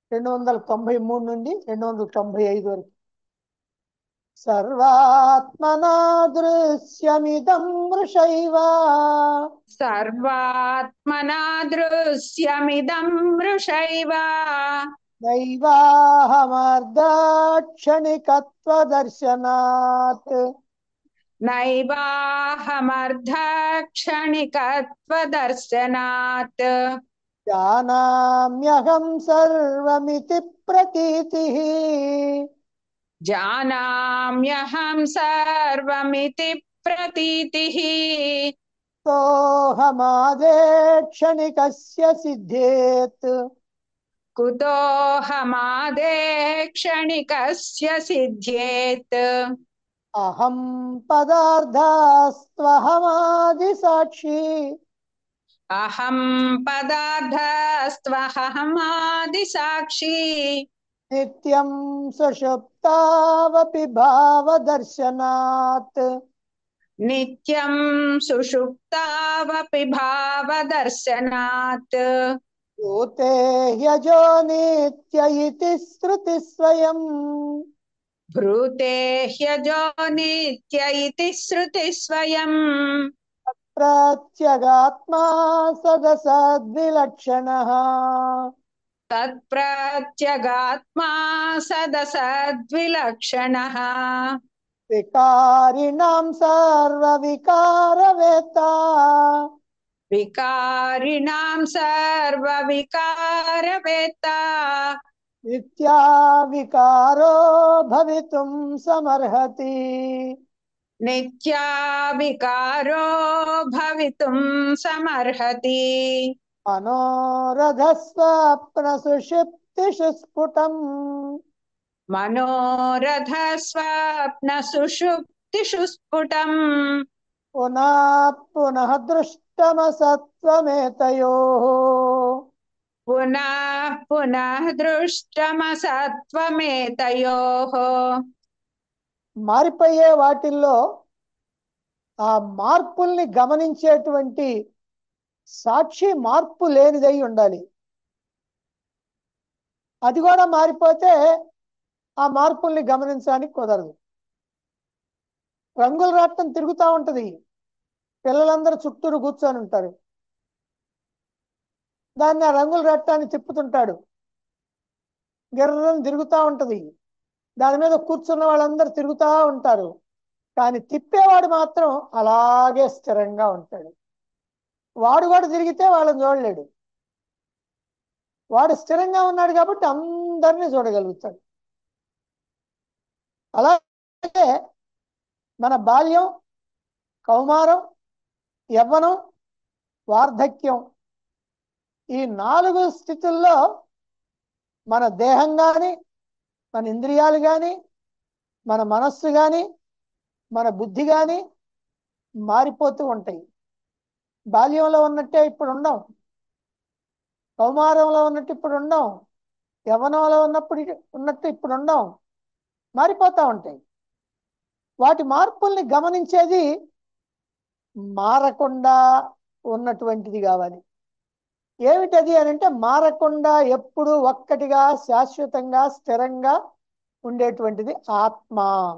రెండు వందల తొంభై మూడు నుండి రెండు వందల తొంభై ఐదు వరకు సర్వాత్మనా దృశ్యమిదం వృషైవ సర్వాత్మనా దృశ్యమిదం మృషైవ నైవాహమర్ధక్షణికత్వదర్శనాత్ నైవాహమర్ధక్షణికత్వదర్శనాత్ జానామ్యహం సర్వమితి ప్రతీతి జానామ్యహం సర్వమితి ప్రతీతిః సోహమాదే క్షణికస్య సిద్ధేత్ కుతోహమాదే క్షణికస్య సిద్ధ్యేత్ అహం పదార్థస్త్వహమాది సాక్షి అహం పదార్థస్త్వహమాది సాక్షి నిత్యం సుషుప్తావపి భావదర్శనాత్ నిత్యం సుషుప్తావపి భావదర్శనాత్ భూతే హ్యజో నిత్య ఇతి శృతి స్వయం భ్రూతే హ్యజో నిత్య ఇతి శృతి స్వయం ప్రత్యగాత్మా సదసద్విలక్షణ తత్ప్రత్యగాత్మా సదసద్విలక్షణः వికారిణాం సర్వవికారవేత్త వికారిణాం సర్వవికారవేత్త నిత్యా వికారో భవితుం సమర్హతి నిత్యా వికారో భవితుం సమర్హతి మనోరథ స్వప్న సుషిప్తిషు స్ఫుటం మనోరథ స్వప్న సుషుప్తిషు స్ఫుటం పునః పునః దృష్టమసత్వమేతయో పునః పునః దృష్టమసత్వమేతయోః మారిపోయే వాటిల్లో ఆ మార్పుల్ని గమనించేటువంటి సాక్షి మార్పు లేనిదై ఉండాలి అది కూడా మారిపోతే ఆ మార్పుల్ని గమనించడానికి కుదరదు రంగుల రాట్నం తిరుగుతూ ఉంటది పిల్లలందరూ చుట్టూరు కూర్చొని ఉంటారు దాన్ని ఆ రంగుల రట్టాన్ని తిప్పుతుంటాడు గిర్రని తిరుగుతూ ఉంటది దాని మీద కూర్చున్న వాళ్ళందరూ తిరుగుతూ ఉంటారు కానీ తిప్పేవాడు మాత్రం అలాగే స్థిరంగా ఉంటాడు వాడు కూడా తిరిగితే వాళ్ళని చూడలేడు వాడు స్థిరంగా ఉన్నాడు కాబట్టి అందరినీ చూడగలుగుతాడు అలాగే మన బాల్యం కౌమారం యవ్వనం వార్ధక్యం ఈ నాలుగు స్థితుల్లో మన దేహం కానీ మన ఇంద్రియాలు కానీ మన మనస్సు కానీ మన బుద్ధి కానీ మారిపోతూ ఉంటాయి బాల్యంలో ఉన్నట్టే ఇప్పుడు ఉండం కౌమారంలో ఉన్నట్టు ఇప్పుడు ఉండం యవ్వనంలో ఉన్నప్పుడు ఉన్నట్టు ఇప్పుడు ఉండం మారిపోతూ ఉంటాయి వాటి మార్పుల్ని గమనించేది మారకుండా ఉన్నటువంటిది కావాలి ఏమిటది అని అంటే మారకుండా ఎప్పుడు ఒక్కటిగా శాశ్వతంగా స్థిరంగా ఉండేటువంటిది ఆత్మ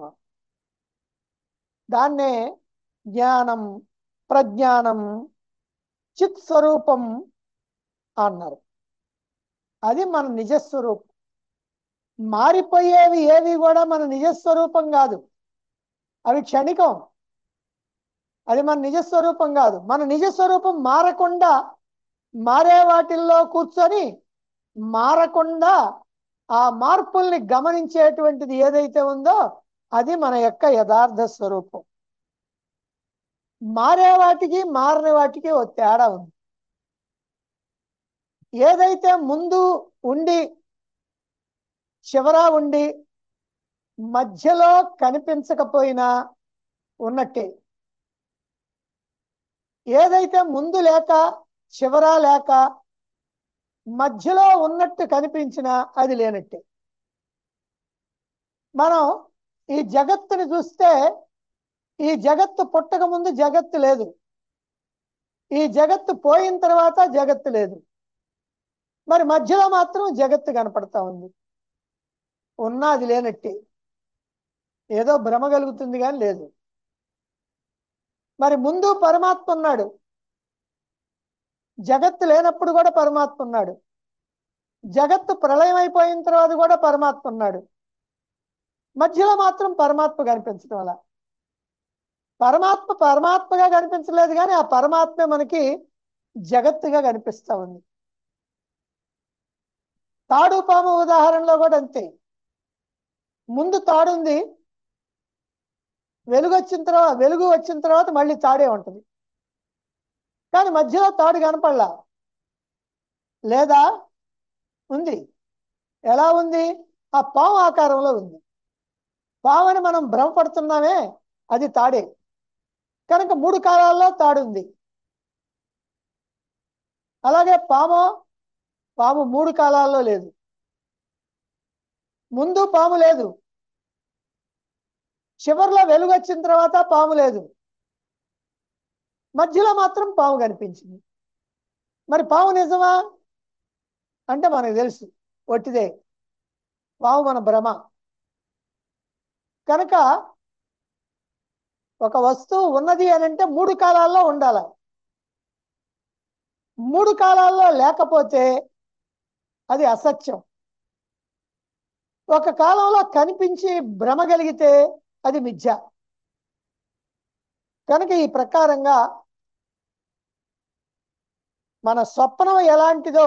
దాన్నే జ్ఞానం ప్రజ్ఞానం చిత్ స్వరూపం అన్నారు అది మన నిజస్వరూపం మారిపోయేవి ఏవి కూడా మన నిజస్వరూపం కాదు అవి క్షణికం అది మన నిజస్వరూపం కాదు మన నిజస్వరూపం మారకుండా మారే వాటిల్లో కూర్చొని మారకుండా ఆ మార్పుల్ని గమనించేటువంటిది ఏదైతే ఉందో అది మన యొక్క యథార్థ స్వరూపం మారే వాటికి మారని వాటికి ఓ తేడా ఉంది ఏదైతే ముందు ఉండి చివర ఉండి మధ్యలో కనిపించకపోయినా ఉన్నట్టే ఏదైతే ముందు లేక చివర లేక మధ్యలో ఉన్నట్టు కనిపించినా అది లేనట్టే మనం ఈ జగత్తుని చూస్తే ఈ జగత్తు పుట్టక ముందు జగత్తు లేదు ఈ జగత్తు పోయిన తర్వాత జగత్తు లేదు మరి మధ్యలో మాత్రం జగత్తు కనపడతా ఉంది ఉన్నది లేనట్టే ఏదో భ్రమ కలుగుతుంది కానీ లేదు మరి ముందు పరమాత్మ ఉన్నాడు జగత్తు లేనప్పుడు కూడా పరమాత్మ ఉన్నాడు జగత్తు ప్రళయం అయిపోయిన తర్వాత కూడా పరమాత్మ ఉన్నాడు మధ్యలో మాత్రం పరమాత్మ కనిపించడం అలా పరమాత్మ పరమాత్మగా కనిపించలేదు కానీ ఆ పరమాత్మ మనకి జగత్తుగా కనిపిస్తా ఉంది తాడు పాము ఉదాహరణలో కూడా అంతే ముందు తాడుంది వెలుగు వచ్చిన తర్వాత వెలుగు వచ్చిన తర్వాత మళ్ళీ తాడే ఉంటుంది కానీ మధ్యలో తాడు కనపడలా లేదా ఉంది ఎలా ఉంది ఆ పాము ఆకారంలో ఉంది పాముని మనం భ్రమపడుతున్నామే అది తాడే కనుక మూడు కాలాల్లో తాడుంది అలాగే పాము పాము మూడు కాలాల్లో లేదు ముందు పాము లేదు చివరిలో వెలుగు వచ్చిన తర్వాత పాము లేదు మధ్యలో మాత్రం పాము కనిపించింది మరి పాము నిజమా అంటే మనకు తెలుసు ఒట్టిదే పాము మన భ్రమ కనుక ఒక వస్తువు ఉన్నది అని అంటే మూడు కాలాల్లో ఉండాలి మూడు కాలాల్లో లేకపోతే అది అసత్యం ఒక కాలంలో కనిపించి భ్రమ కలిగితే అది మిథ్య కనుక ఈ ప్రకారంగా మన స్వప్నం ఎలాంటిదో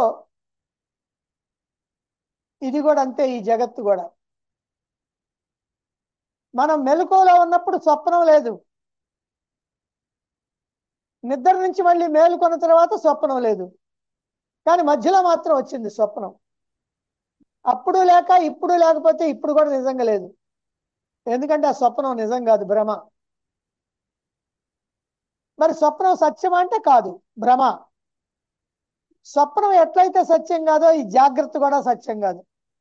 ఇది కూడా అంతే ఈ జగత్తు కూడా మనం మెలకువలో ఉన్నప్పుడు స్వప్నం లేదు నిద్ర నుంచి మళ్ళీ మేలుకొన్న తర్వాత స్వప్నం లేదు కానీ మధ్యలో మాత్రం వచ్చింది స్వప్నం అప్పుడు లేక ఇప్పుడు లేకపోతే ఇప్పుడు కూడా నిజంగా లేదు ఎందుకంటే ఆ స్వప్నం నిజం కాదు భ్రమ మరి స్వప్నం సత్యం అంటే కాదు భ్రమ స్వప్నం ఎట్లయితే సత్యం కాదో ఈ జాగ్రత్త కూడా సత్యం కాదు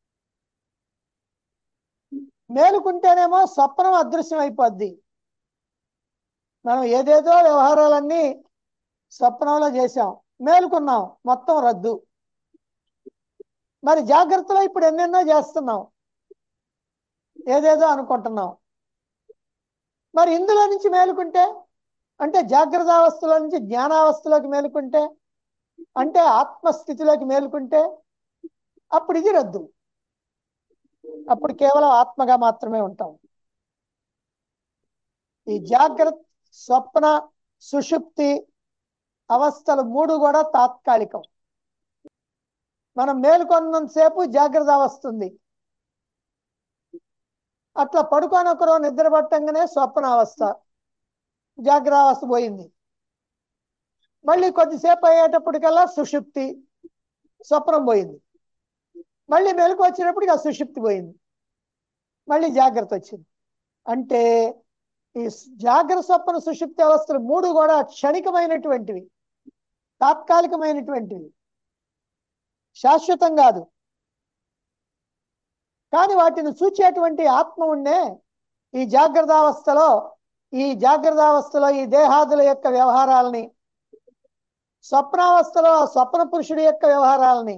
మేలుకుంటేనేమో స్వప్నం అదృశ్యం అయిపోద్ది మనం ఏదేదో వ్యవహారాలన్నీ స్వప్నంలో చేశాం మేలుకున్నాం మొత్తం రద్దు మరి జాగ్రత్తలో ఇప్పుడు ఎన్నెన్నో చేస్తున్నాం ఏదేదో అనుకుంటున్నాం మరి ఇందులో నుంచి మేలుకుంటే అంటే జాగ్రత్త అవస్థలో నుంచి జ్ఞానావస్థలోకి మేలుకుంటే అంటే ఆత్మస్థితిలోకి మేలుకుంటే అప్పుడు ఇది రద్దు అప్పుడు కేవలం ఆత్మగా మాత్రమే ఉంటాం ఈ జాగ్రత్త స్వప్న సుషుప్తి అవస్థలు మూడు కూడా తాత్కాలికం మనం మేలుకొన్నంతసేపు జాగ్రత్త అవస్థ ఉంది అట్లా పడుకొని ఒకరో నిద్ర పట్టంగానే స్వప్న అవస్థ జాగ్రత్త అవస్థ పోయింది మళ్ళీ కొద్దిసేపు అయ్యేటప్పటికల్లా సుషుప్తి స్వప్నం పోయింది మళ్ళీ మెలకు వచ్చినప్పటికి ఆ సుషుప్తి పోయింది మళ్ళీ జాగ్రత్త వచ్చింది అంటే ఈ జాగ్రత్త స్వప్న సుషుప్తి అవస్థలు మూడు కూడా క్షణికమైనటువంటివి తాత్కాలికమైనటువంటివి శాశ్వతం కాదు కానీ వాటిని చూచేటువంటి ఆత్మ ఉండే ఈ జాగ్రత్త అవస్థలో ఈ జాగ్రత్త అవస్థలో ఈ దేహాదుల యొక్క వ్యవహారాలని స్వప్నావస్థలో ఆ స్వప్న పురుషుడి యొక్క వ్యవహారాలని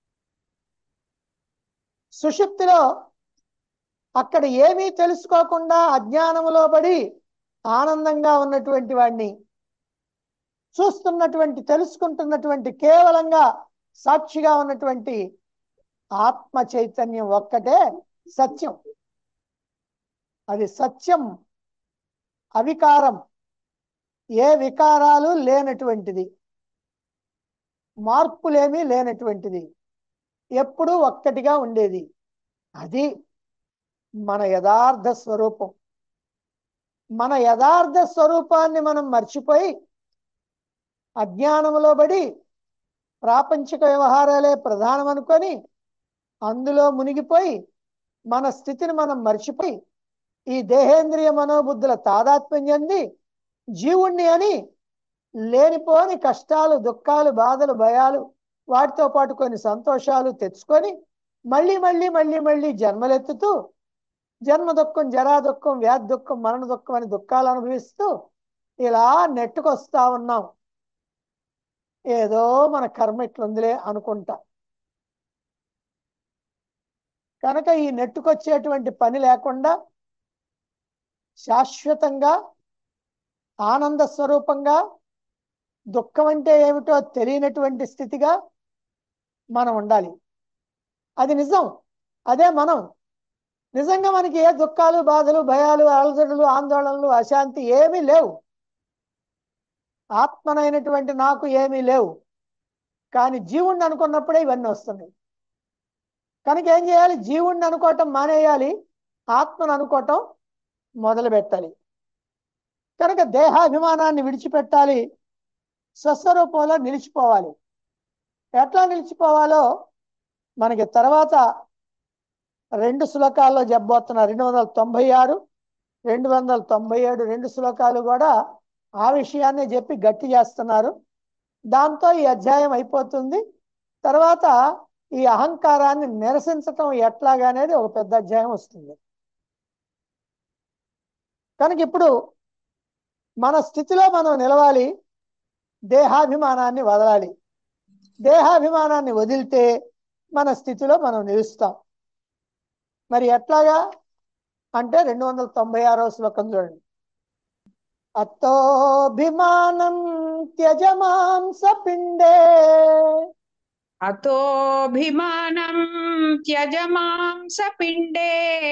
సుషుప్తిలో అక్కడ ఏమీ తెలుసుకోకుండా అజ్ఞానములో పడి ఆనందంగా ఉన్నటువంటి వాడిని చూస్తున్నటువంటి తెలుసుకుంటున్నటువంటి కేవలంగా సాక్షిగా ఉన్నటువంటి ఆత్మ చైతన్యం ఒక్కటే సత్యం అది సత్యం అవికారం ఏ వికారాలు లేనటువంటిది మార్పులేమీ లేనటువంటిది ఎప్పుడూ ఒక్కటిగా ఉండేది అది మన యథార్థ స్వరూపం మన యథార్థ స్వరూపాన్ని మనం మర్చిపోయి అజ్ఞానములో పడి ప్రాపంచిక వ్యవహారాలే ప్రధానం అనుకొని అందులో మునిగిపోయి మన స్థితిని మనం మర్చిపోయి ఈ దేహేంద్రియ మనోబుద్ధుల తాదాత్మ్యం చెంది జీవుణ్ణి అని లేనిపోని కష్టాలు దుఃఖాలు బాధలు భయాలు వాటితో పాటు కొన్ని సంతోషాలు తెచ్చుకొని మళ్ళీ మళ్ళీ మళ్ళీ మళ్ళీ జన్మలెత్తుతూ జన్మ దుఃఖం జరా దుఃఖం వ్యాధి దుఃఖం మరణ దుఃఖం అని దుఃఖాలు అనుభవిస్తూ ఇలా నెట్టుకొస్తా ఉన్నాం ఏదో మన కర్మ ఇట్లుందిలే అనుకుంటా కనుక ఈ నెట్టుకొచ్చేటువంటి పని లేకుండా శాశ్వతంగా ఆనంద స్వరూపంగా దుఃఖం అంటే ఏమిటో తెలియనటువంటి స్థితిగా మనం ఉండాలి అది నిజం అదే మనం నిజంగా మనకి ఏ దుఃఖాలు బాధలు భయాలు అలజడులు ఆందోళనలు అశాంతి ఏమీ లేవు ఆత్మనైనటువంటి నాకు ఏమీ లేవు కానీ జీవుణ్ణి అనుకున్నప్పుడే ఇవన్నీ వస్తున్నాయి కనుక ఏం చేయాలి జీవుణ్ణి అనుకోవటం మానేయాలి ఆత్మను అనుకోవటం మొదలు పెట్టాలి కనుక దేహాభిమానాన్ని విడిచిపెట్టాలి స్వస్వరూపంలో నిలిచిపోవాలి ఎట్లా నిలిచిపోవాలో మనకి తర్వాత రెండు శ్లోకాల్లో చెప్పబోతున్నారు రెండు వందల తొంభై ఆరు రెండు వందల తొంభై ఏడు రెండు శ్లోకాలు కూడా ఆ విషయాన్నే చెప్పి గట్టి చేస్తున్నారు దాంతో ఈ అధ్యాయం అయిపోతుంది తర్వాత ఈ అహంకారాన్ని నిరసించటం ఎట్లాగా అనేది ఒక పెద్ద అధ్యాయం వస్తుంది కనుక ఇప్పుడు మన స్థితిలో మనం నిలవాలి దేహాభిమానాన్ని వదలాలి దేహాభిమానాన్ని వదిలితే మన స్థితిలో మనం నిలుస్తాం మరి ఎట్లాగా అంటే రెండు వందల తొంభై ఆరో శ్లోకం చూడండి అత్తోభిమానం త్యజమాంస పిండే అతోభిమానం త్యజమాంస పిండే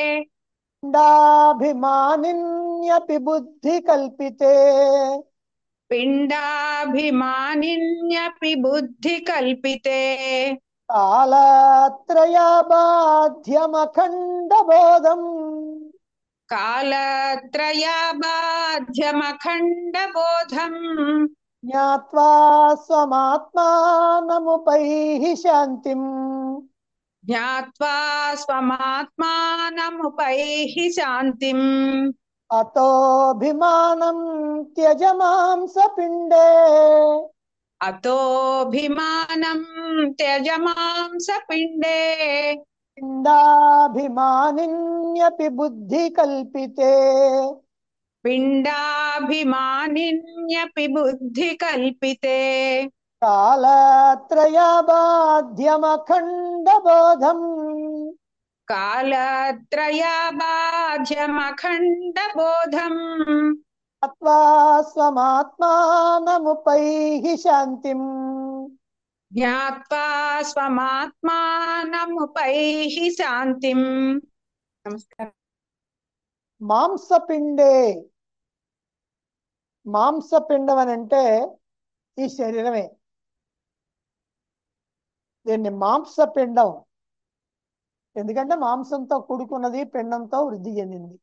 పిండాభిమానిన్యపి బుద్ధి కల్పితే పిండాభిమానిన్యపి బుద్ధి కల్పితే కాలత్రయాబాధ్యమఖండ బోధం కాలత్రయాబాధ్యమఖండ బోధం జ్ఞాత్వా స్వమాత్మానముపైః శాంతిం జ్ఞాత్వా స్వమాత్మానముపైః శాంతిం అతోభిమానం త్యజమాంస పిండే అతోభిమానం త్యజమాంస పిండే పిండాభిమానిన్యపి బుద్ధి కల్పితే పిండాభిమానిన్యపి బుద్ధి కల్పితే కాలత్రయాబాధ్యమఖండ బోధం కాలత్రయాబాధ్యమఖండ బోధం అత్వా స్వమాత్మానముపైః శాంతిం జ్ఞాత్వా స్వమాత్మానముపైః శాంతిం నమస్కారం మాంసపిండే మాంసపిండం అని అంటే ఈ శరీరమే దీన్ని మాంసపిండం ఎందుకంటే మాంసంతో కూడుకున్నది పిండంతో వృద్ధి చెందింది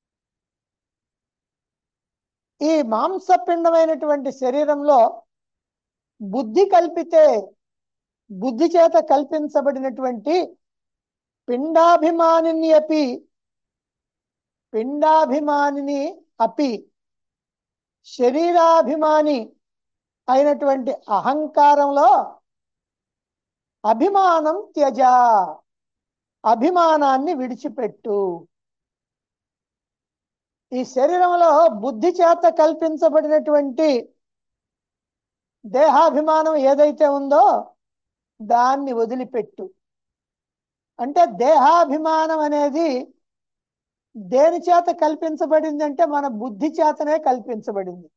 ఈ మాంసపిండమైనటువంటి శరీరంలో బుద్ధి కల్పితే బుద్ధి చేత కల్పించబడినటువంటి పిండాభిమానిని అపి పిండాభిమానిని అపి శరీరాభిమాని అయినటువంటి అహంకారంలో అభిమానం త్యజ అభిమానాన్ని విడిచిపెట్టు ఈ శరీరంలో బుద్ధి చేత కల్పించబడినటువంటి దేహాభిమానం ఏదైతే ఉందో దాన్ని వదిలిపెట్టు అంటే దేహాభిమానం అనేది దేని చేత కల్పించబడింది అంటే మన బుద్ధి చేతనే కల్పించబడింది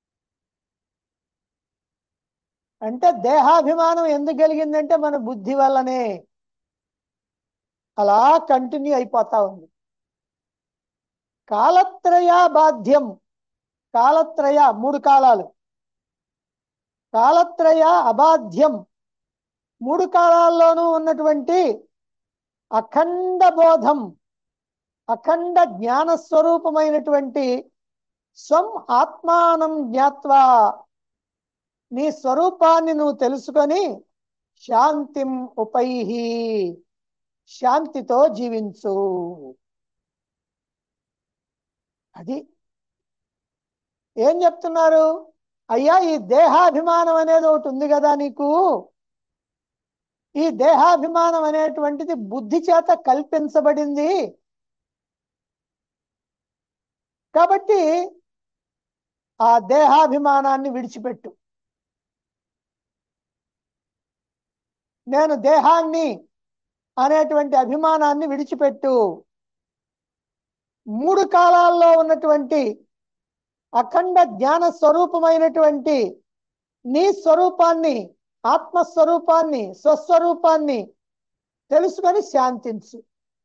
అంటే దేహాభిమానం ఎందుకు కలిగిందంటే మన బుద్ధి వల్లనే అలా కంటిన్యూ అయిపోతా ఉంది కాలత్రయ బాధ్యం కాలత్రయ మూడు కాలాలు కాలత్రయ అబాధ్యం మూడు కాలాల్లోనూ ఉన్నటువంటి అఖండ బోధం అఖండ జ్ఞాన స్వరూపమైనటువంటి స్వం ఆత్మానం జ్ఞాత్వా నీ స్వరూపాన్ని నువ్వు తెలుసుకొని శాంతిం ఉపైహి శాంతితో జీవించు అది ఏం చెప్తున్నారు అయ్యా ఈ దేహాభిమానం అనేది ఒకటి ఉంది కదా నీకు ఈ దేహాభిమానం అనేటువంటిది బుద్ధి చేత కల్పించబడింది కాబట్టి ఆ దేహాభిమానాన్ని విడిచిపెట్టు నేను దేహాన్ని అనేటువంటి అభిమానాన్ని విడిచిపెట్టు మూడు కాలాల్లో ఉన్నటువంటి అఖండ జ్ఞాన స్వరూపమైనటువంటి నీ స్వరూపాన్ని ఆత్మస్వరూపాన్ని స్వస్వరూపాన్ని తెలుసుకొని శాంతించు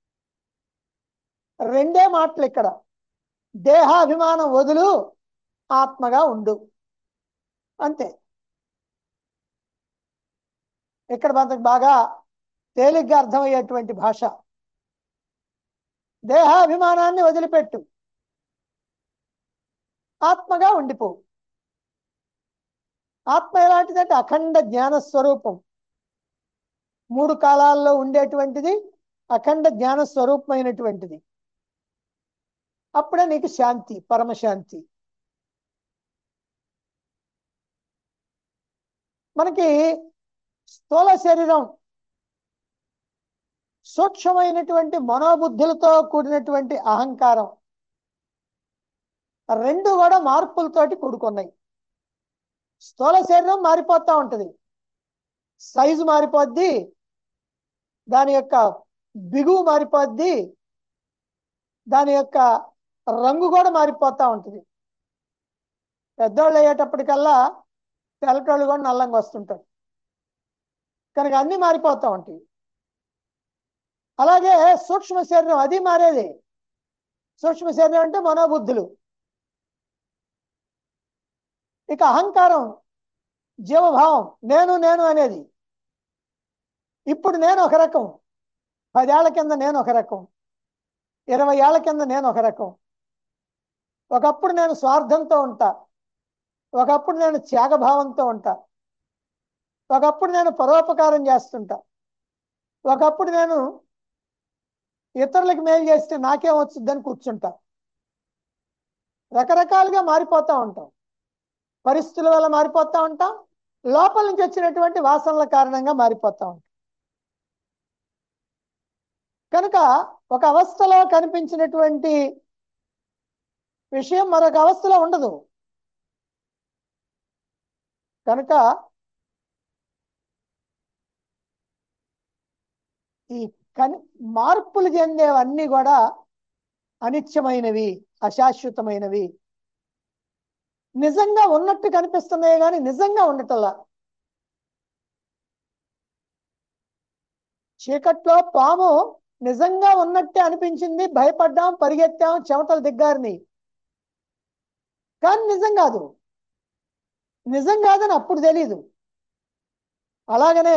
రెండే మాటలు ఇక్కడ దేహాభిమానం వదులు ఆత్మగా ఉండు అంతే ఇక్కడ మనకు బాగా తేలిగ్గా అర్థమయ్యేటువంటి భాష దేహాభిమానాన్ని వదిలిపెట్టు ఆత్మగా ఉండిపో ఆత్మ ఎలాంటిదంటే అఖండ జ్ఞాన స్వరూపం మూడు కాలాల్లో ఉండేటువంటిది అఖండ జ్ఞాన స్వరూపమైనటువంటిది అప్పుడే నీకు శాంతి పరమశాంతి మనకి స్థూల శరీరం సూక్ష్మమైనటువంటి మనోబుద్ధులతో కూడినటువంటి అహంకారం రెండు కూడా మార్పులతోటి కూడుకున్నాయి స్థూల శరీరం మారిపోతా ఉంటది సైజు మారిపోద్ది దాని యొక్క బిగువు మారిపోద్ది దాని యొక్క రంగు కూడా మారిపోతా ఉంటుంది పెద్దోళ్ళు అయ్యేటప్పటికల్లా తెల్లటోళ్ళు కూడా నల్లంగా వస్తుంటారు కనుక అన్ని మారిపోతూ ఉంటాయి అలాగే సూక్ష్మ శరీరం అది మారేది సూక్ష్మ శరీరం అంటే మనోబుద్ధులు ఇక అహంకారం జీవభావం నేను నేను అనేది ఇప్పుడు నేను ఒక రకం పదేళ్ల కింద నేను ఒక రకం ఇరవై ఏళ్ల కింద నేను ఒక రకం ఒకప్పుడు నేను స్వార్థంతో ఉంటా ఒకప్పుడు నేను త్యాగభావంతో ఉంటా ఒకప్పుడు నేను పరోపకారం చేస్తుంటా ఒకప్పుడు నేను ఇతరులకు మేలు చేస్తే నాకేం వచ్చిందని కూర్చుంటా రకరకాలుగా మారిపోతూ ఉంటాం పరిస్థితుల వల్ల మారిపోతూ ఉంటాం లోపల నుంచి వచ్చినటువంటి వాసనల కారణంగా మారిపోతూ ఉంటాం కనుక ఒక అవస్థలో కనిపించినటువంటి విషయం మరొక అవస్థలో ఉండదు కనుక ఈ కని మార్పులు చెందేవన్నీ కూడా అనిత్యమైనవి అశాశ్వతమైనవి నిజంగా ఉన్నట్టు కనిపిస్తున్నాయి కానీ నిజంగా ఉండటంలా చీకట్లో పాము నిజంగా ఉన్నట్టే అనిపించింది భయపడ్డాం పరిగెత్తాం చెమటలు దిగ్గారిని కానీ నిజం కాదు నిజం కాదని అప్పుడు తెలీదు అలాగనే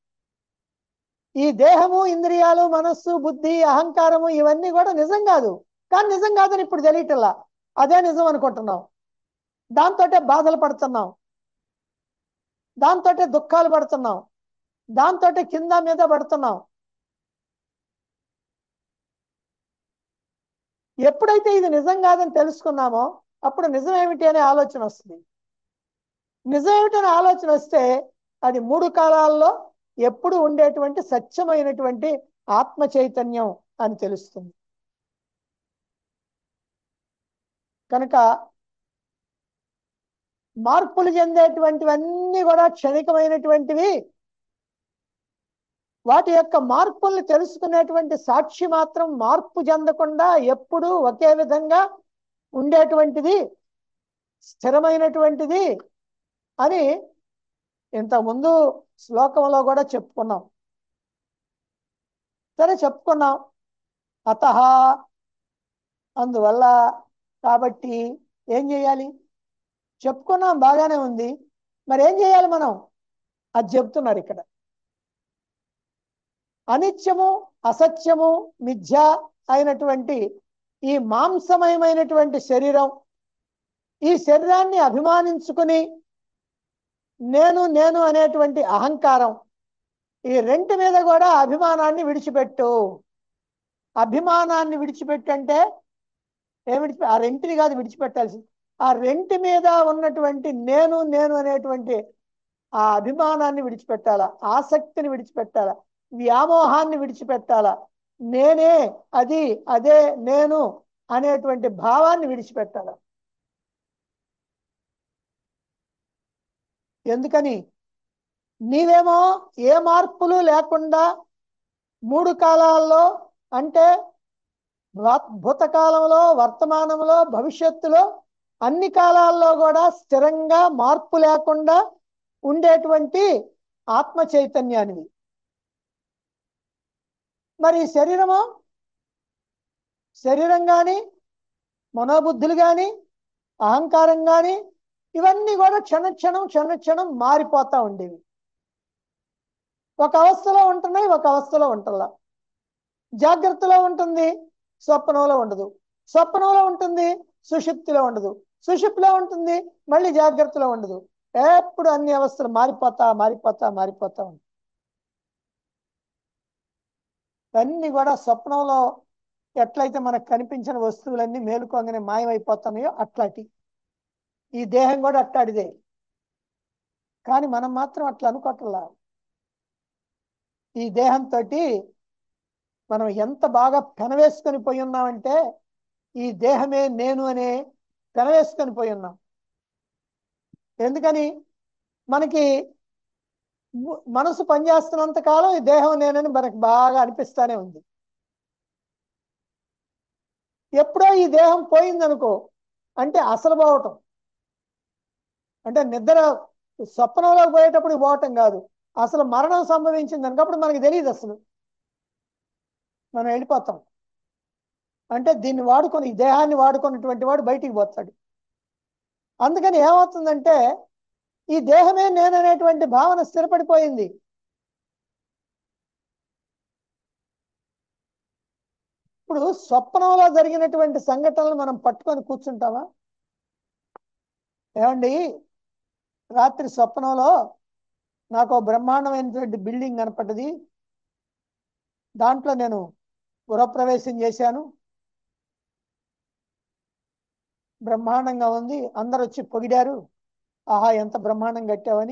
ఈ దేహము ఇంద్రియాలు మనస్సు బుద్ధి అహంకారము ఇవన్నీ కూడా నిజం కాదు కానీ నిజం కాదని ఇప్పుడు తెలియటల్లా అదే నిజం అనుకుంటున్నాం దాంతోటే బాధలు పడుతున్నాం దాంతోటే దుఃఖాలు పడుతున్నాం దాంతోటే కింద మీద పడుతున్నాం ఎప్పుడైతే ఇది నిజం కాదని తెలుసుకున్నామో అప్పుడు నిజం ఏమిటి అనే ఆలోచన వస్తుంది నిజం ఏమిటనే ఆలోచన వస్తే అది మూడు కాలాల్లో ఎప్పుడు ఉండేటువంటి సత్యమైనటువంటి ఆత్మ చైతన్యం అని తెలుస్తుంది కనుక మార్పులు చెందేటువంటివన్నీ కూడా క్షణికమైనటువంటివి వాటి యొక్క మార్పుల్ని తెలుసుకునేటువంటి సాక్షి మాత్రం మార్పు చెందకుండా ఎప్పుడూ ఒకే విధంగా ఉండేటువంటిది స్థిరమైనటువంటిది అని ఇంతకుముందు శ్లోకంలో కూడా చెప్పుకున్నాం సరే చెప్పుకున్నాం అత అందువల్ల కాబట్టి ఏం చేయాలి చెప్పుకున్నాం బాగానే ఉంది మరి ఏం చేయాలి మనం అది చెప్తున్నారు ఇక్కడ అనిత్యము అసత్యము మిథ్య అయినటువంటి ఈ మాంసమయమైనటువంటి శరీరం ఈ శరీరాన్ని అభిమానించుకుని నేను నేను అనేటువంటి అహంకారం ఈ రెంటి మీద కూడా అభిమానాన్ని విడిచిపెట్టు అభిమానాన్ని విడిచిపెట్టంటే ఏమిటి ఆ రెంటిని కాదు విడిచిపెట్టాల్సి ఆ రెంటి మీద ఉన్నటువంటి నేను నేను అనేటువంటి ఆ అభిమానాన్ని విడిచిపెట్టాలా ఆసక్తిని విడిచిపెట్టాలా వ్యామోహాన్ని విడిచిపెట్టాలా నేనే అది అదే నేను అనేటువంటి భావాన్ని విడిచిపెట్టాల ఎందుకని నీవేమో ఏ మార్పులు లేకుండా మూడు కాలాల్లో అంటే వ- భూతకాలంలో వర్తమానంలో భవిష్యత్తులో అన్ని కాలాల్లో కూడా స్థిరంగా మార్పు లేకుండా ఉండేటువంటి ఆత్మ చైతన్యానివి మరి ఈ శరీరము శరీరం కానీ మనోబుద్ధులు కానీ అహంకారం కానీ ఇవన్నీ కూడా క్షణక్షణం క్షణక్షణం మారిపోతా ఉండేవి ఒక అవస్థలో ఉంటున్నాయి ఒక అవస్థలో ఉంటల్లా జాగ్రత్తలో ఉంటుంది స్వప్నంలో ఉండదు స్వప్నంలో ఉంటుంది సుషుప్తిలో ఉండదు సుషుప్తిలో ఉంటుంది మళ్ళీ జాగ్రత్తలో ఉండదు ఎప్పుడు అన్ని అవస్థలు మారిపోతా మారిపోతా మారిపోతా ఉంటాయి అన్ని కూడా స్వప్నంలో ఎట్లయితే మనకు కనిపించిన వస్తువులన్నీ మేలుకోగానే మాయమైపోతున్నాయో అట్లాంటి ఈ దేహం కూడా అట్లాంటిదే కానీ మనం మాత్రం అట్లా అనుకోవట్లా ఈ దేహంతో మనం ఎంత బాగా పెనవేసుకొని పోయి ఉన్నామంటే ఈ దేహమే నేను అనే పెనవేసుకొని పోయి ఉన్నాం ఎందుకని మనకి ము- మనసు పనిచేస్తున్నంత కాలం ఈ దేహం నేనని మనకు బాగా అనిపిస్తానే ఉంది ఎప్పుడో ఈ దేహం పోయిందనుకో అంటే అసలు పోవటం అంటే నిద్ర స్వప్నంలోకి పోయేటప్పుడు పోవటం కాదు అసలు మరణం సంభవించింది అనుకో అప్పుడు మనకి తెలియదు అసలు మనం వెళ్ళిపోతాం అంటే దీన్ని వాడుకొని ఈ దేహాన్ని వాడుకున్నటువంటి వాడు బయటికి పోతాడు అందుకని ఏమవుతుందంటే ఈ దేహమే నేననేటువంటి భావన స్థిరపడిపోయింది ఇప్పుడు స్వప్నంలో జరిగినటువంటి సంఘటనలు మనం పట్టుకొని కూర్చుంటామా ఏమండి రాత్రి స్వప్నంలో నాకు ఓ బ్రహ్మాండమైనటువంటి బిల్డింగ్ కనపడ్డది దాంట్లో నేను గృహప్రవేశం చేశాను బ్రహ్మాండంగా ఉంది అందరు వచ్చి పొగిడారు ఆహా ఎంత బ్రహ్మాండం కట్టావని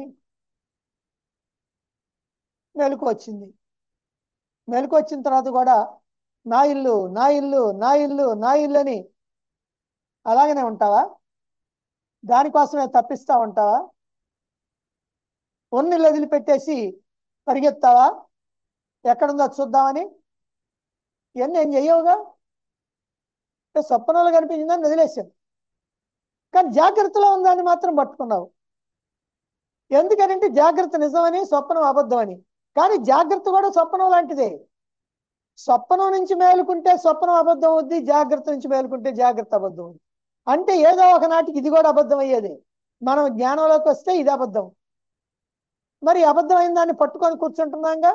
మెలకు వచ్చింది మెలకు వచ్చిన తర్వాత కూడా నా ఇల్లు నా ఇల్లు నా ఇల్లు నా ఇల్లు అని అలాగనే ఉంటావా దానికోసమే తప్పిస్తా ఉంటావా ఉన్నిల్లు వదిలిపెట్టేసి పరిగెత్తావా ఎక్కడుందో అది చూద్దామని ఇవన్నీ ఏం చెయ్యవుగా అంటే స్వప్నంలో కనిపించిందని వదిలేసాను కానీ జాగ్రత్తలో ఉందని మాత్రం పట్టుకున్నావు ఎందుకనంటే జాగ్రత్త నిజమని స్వప్నం అబద్ధమని కానీ జాగ్రత్త కూడా స్వప్నం లాంటిదే స్వప్నం నుంచి మేలుకుంటే స్వప్నం అబద్ధం అవుద్ది జాగ్రత్త నుంచి మేలుకుంటే జాగ్రత్త అబద్ధం అవుద్ది అంటే ఏదో ఒక నాటికి ఇది కూడా అబద్ధం అయ్యేది మనం జ్ఞానంలోకి వస్తే ఇది అబద్ధం మరి అబద్ధమైన దాన్ని పట్టుకొని కూర్చుంటున్నాంగా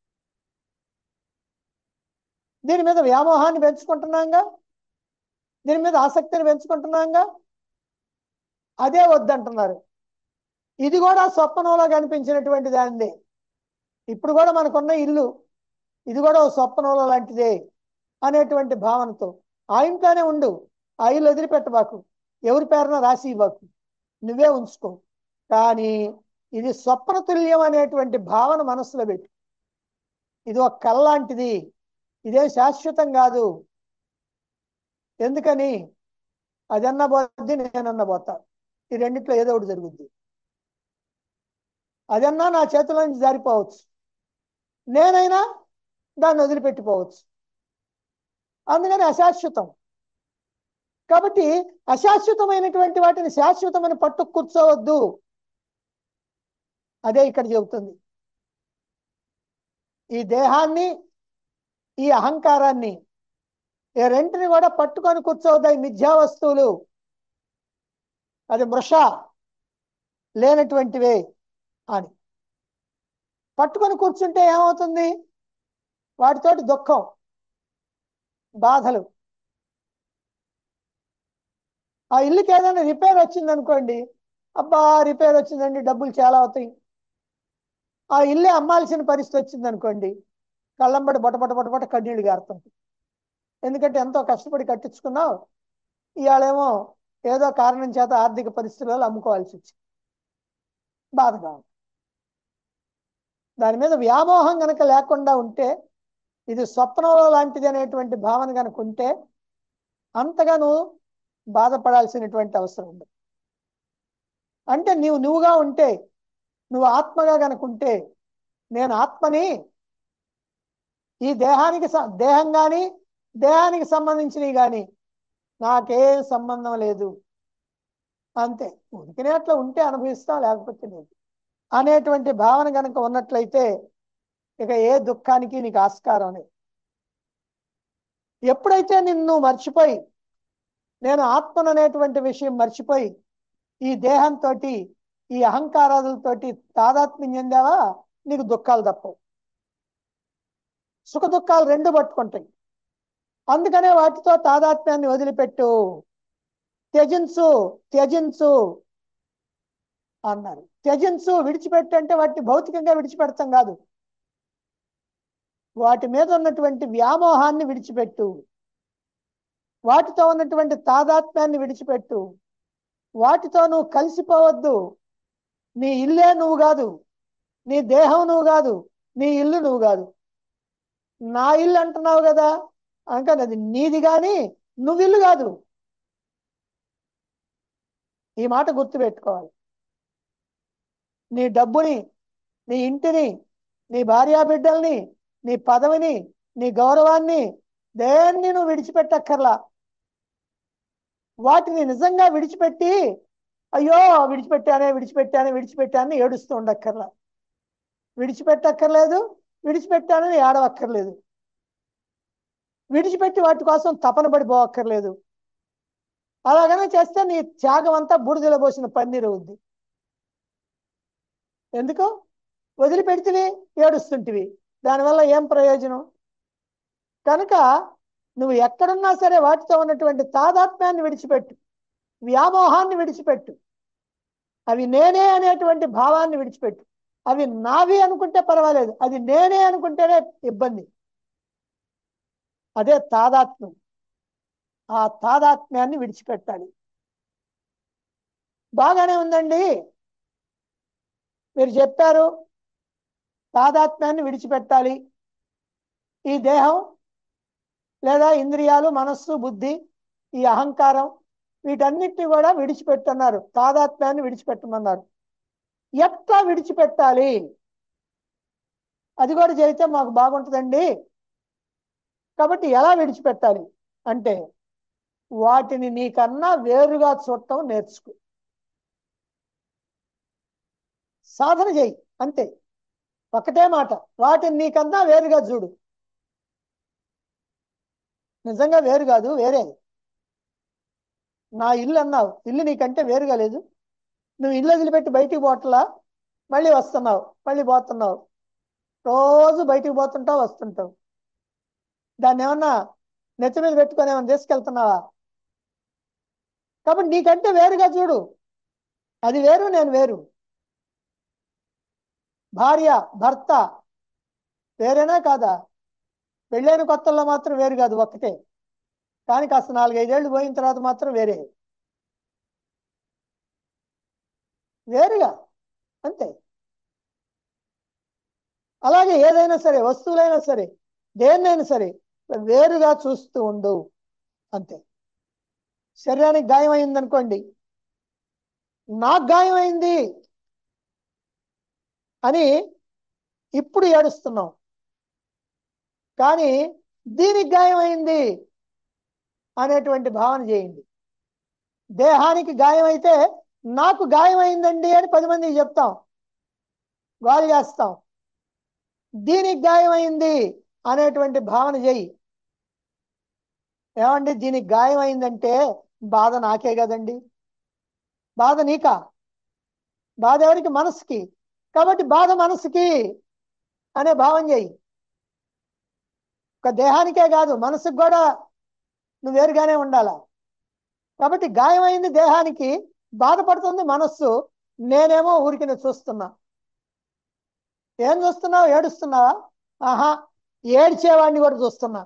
దీని మీద వ్యామోహాన్ని పెంచుకుంటున్నాంగా దీని మీద ఆసక్తిని పెంచుకుంటున్నాంగా అదే వద్దంటున్నారు ఇది కూడా స్వప్నంలో కనిపించినటువంటి దానిదే ఇప్పుడు కూడా మనకున్న ఇల్లు ఇది కూడా ఓ స్వప్నంలో లాంటిదే అనేటువంటి భావనతో ఆ ఇంట్లోనే ఉండు ఆ ఇల్లు వదిలిపెట్టబాకు ఎవరి పేరున రాసి ఇవ్వకు నువ్వే ఉంచుకో కానీ ఇది స్వప్న తుల్యం అనేటువంటి భావన మనసులో పెట్టు ఇది ఒక కళ లాంటిది ఇదేం శాశ్వతం కాదు ఎందుకని అదన్న పోద్ది నేనన్న పోతా ఈ రెండిట్లో ఏదో ఒకటి జరుగుద్ది అదన్నా నా చేతిలో నుంచి జారిపోవచ్చు నేనైనా దాన్ని వదిలిపెట్టిపోవచ్చు అందుకని అశాశ్వతం కాబట్టి అశాశ్వతమైనటువంటి వాటిని శాశ్వతమని పట్టు కూర్చోవద్దు అదే ఇక్కడ చెబుతుంది ఈ దేహాన్ని ఈ అహంకారాన్ని ఈ రెంటిని కూడా పట్టుకొని కూర్చోవద్దు ఈ మిథ్యా వస్తువులు అది మృష లేనటువంటివే అని పట్టుకొని కూర్చుంటే ఏమవుతుంది వాటితోటి దుఃఖం బాధలు ఆ ఇల్లుకి ఏదైనా రిపేర్ వచ్చింది అనుకోండి అబ్బా రిపేర్ వచ్చిందండి డబ్బులు చాలా అవుతాయి ఆ ఇల్లే అమ్మాల్సిన పరిస్థితి వచ్చింది అనుకోండి కళ్ళంబడి బొట బొట బొట బొట కన్నీళ్ళు గారుతుంది ఎందుకంటే ఎంతో కష్టపడి కట్టించుకున్నావు ఇవాళేమో ఏదో కారణం చేత ఆర్థిక పరిస్థితులలో అమ్ముకోవాల్సి వచ్చింది బాధగా ఉంది దాని మీద వ్యామోహం గనక లేకుండా ఉంటే ఇది స్వప్నంలో లాంటిది అనేటువంటి భావన కనుక ఉంటే అంతగా నువ్వు బాధపడాల్సినటువంటి అవసరం ఉండదు అంటే నీవు నువ్వుగా ఉంటే నువ్వు ఆత్మగా కనుక ఉంటే నేను ఆత్మని ఈ దేహానికి స- దేహం కానీ దేహానికి సంబంధించినవి కానీ నాకేం సంబంధం లేదు అంతే ఉనికినే అట్లా ఉంటే అనుభవిస్తాం లేకపోతే లేదు అనేటువంటి భావన కనుక ఉన్నట్లయితే ఇక ఏ దుఃఖానికి నీకు ఆస్కారం లేదు ఎప్పుడైతే నిన్ను మర్చిపోయి నేను ఆత్మను అనేటువంటి విషయం మర్చిపోయి ఈ దేహంతో ఈ అహంకారాలతోటి తాదాత్మ్యం చెందావా నీకు దుఃఖాలు తప్పవు సుఖ దుఃఖాలు రెండు పట్టుకుంటాయి అందుకనే వాటితో తాదాత్మ్యాన్ని వదిలిపెట్టు త్యజించు త్యజించు అన్నారు త్యజించు విడిచిపెట్టు అంటే వాటిని భౌతికంగా విడిచిపెడతాం కాదు వాటి మీద ఉన్నటువంటి వ్యామోహాన్ని విడిచిపెట్టు వాటితో ఉన్నటువంటి తాదాత్మ్యాన్ని విడిచిపెట్టు వాటితో నువ్వు కలిసిపోవద్దు నీ ఇల్లే నువ్వు కాదు నీ దేహం నువ్వు కాదు నీ ఇల్లు నువ్వు కాదు నా ఇల్లు అంటున్నావు కదా అందుకని అది నీది కానీ నువ్వు ఇల్లు కాదు ఈ మాట గుర్తుపెట్టుకోవాలి నీ డబ్బుని నీ ఇంటిని నీ భార్యా బిడ్డల్ని నీ పదవిని నీ గౌరవాన్ని దేన్ని నువ్వు విడిచిపెట్టక్కర్లా వాటిని నిజంగా విడిచిపెట్టి అయ్యో విడిచిపెట్టానే విడిచిపెట్టానే విడిచిపెట్టానని ఏడుస్తూ ఉండక్కర్లా విడిచిపెట్టక్కర్లేదు విడిచిపెట్టానని ఏడవక్కర్లేదు విడిచిపెట్టి వాటి కోసం తపన పడిపోవక్కర్లేదు అలాగనే చేస్తే నీ త్యాగం అంతా బూడిదలో పోసిన పన్నీరు ఉంది ఎందుకు వదిలిపెడితివి ఏడుస్తుంటివి దానివల్ల ఏం ప్రయోజనం కనుక నువ్వు ఎక్కడున్నా సరే వాటితో ఉన్నటువంటి తాదాత్మ్యాన్ని విడిచిపెట్టు వ్యామోహాన్ని విడిచిపెట్టు అవి నేనే అనేటువంటి భావాన్ని విడిచిపెట్టు అవి నావి అనుకుంటే పర్వాలేదు అది నేనే అనుకుంటేనే ఇబ్బంది అదే తాదాత్మ్యం ఆ తాదాత్మ్యాన్ని విడిచిపెట్టాలి బాగానే ఉందండి మీరు చెప్పారు తాదాత్మ్యాన్ని విడిచిపెట్టాలి ఈ దేహం లేదా ఇంద్రియాలు మనస్సు బుద్ధి ఈ అహంకారం వీటన్నిటిని కూడా విడిచిపెట్టన్నారు తాదాత్మ్యాన్ని విడిచిపెట్టమన్నారు ఎట్లా విడిచిపెట్టాలి అది కూడా చేస్తే మాకు బాగుంటుందండి కాబట్టి ఎలా విడిచిపెట్టాలి అంటే వాటిని నీకన్నా వేరుగా చూడటం నేర్చుకో సాధన చేయి అంతే ఒకటే మాట వాటిని నీకన్నా వేరుగా చూడు నిజంగా వేరు కాదు వేరే నా ఇల్లు అన్నావు ఇల్లు నీకంటే వేరుగా లేదు నువ్వు ఇల్లు వదిలిపెట్టి బయటికి పోవట్లా మళ్ళీ వస్తున్నావు మళ్ళీ పోతున్నావు రోజు బయటికి పోతుంటావు వస్తుంటావు దాన్ని ఏమన్నా నెత్తి మీద పెట్టుకొని ఏమన్నా తీసుకెళ్తున్నావా కాబట్టి నీకంటే వేరుగా చూడు అది వేరు నేను వేరు భార్య భర్త వేరేనా కాదా పెళ్ళైన కొత్తల్లో మాత్రం వేరు కాదు ఒక్కటే కానీ కాస్త నాలుగైదేళ్ళు పోయిన తర్వాత మాత్రం వేరే వేరుగా అంతే అలాగే ఏదైనా సరే వస్తువులైనా సరే దేన్నైనా సరే వేరుగా చూస్తూ ఉండు అంతే శరీరానికి గాయం అయింది అనుకోండి నాకు గాయం అయింది అని ఇప్పుడు ఏడుస్తున్నాం కానీ దీనికి గాయం అయింది అనేటువంటి భావన చేయండి దేహానికి గాయం అయితే నాకు గాయం అయిందండి అని పది మందికి చెప్తాం గోల్ చేస్తాం దీనికి గాయం అయింది అనేటువంటి భావన చేయి ఏమండి దీనికి గాయం అయిందంటే బాధ నాకే కదండి బాధ నీకా బాధ ఎవరికి మనసుకి కాబట్టి బాధ మనసుకి అనే భావం చేయి ఒక దేహానికే కాదు మనసుకు కూడా నువ్వు వేరుగానే ఉండాలా కాబట్టి గాయమైంది దేహానికి బాధపడుతుంది మనస్సు నేనేమో ఊరికి చూస్తున్నా ఏం చూస్తున్నావు ఏడుస్తున్నావా ఆహా ఏడ్చేవాడిని కూడా చూస్తున్నా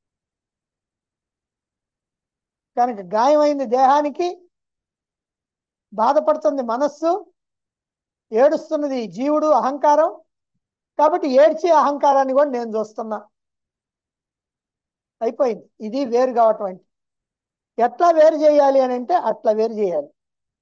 కనుక గాయమైంది దేహానికి బాధపడుతుంది మనస్సు ఏడుస్తున్నది జీవుడు అహంకారం కాబట్టి ఏడ్చే అహంకారాన్ని కూడా నేను చూస్తున్నా అయిపోయింది ఇది వేరు కావటం అంటే ఎట్లా వేరు చేయాలి అని అంటే అట్లా వేరు చేయాలి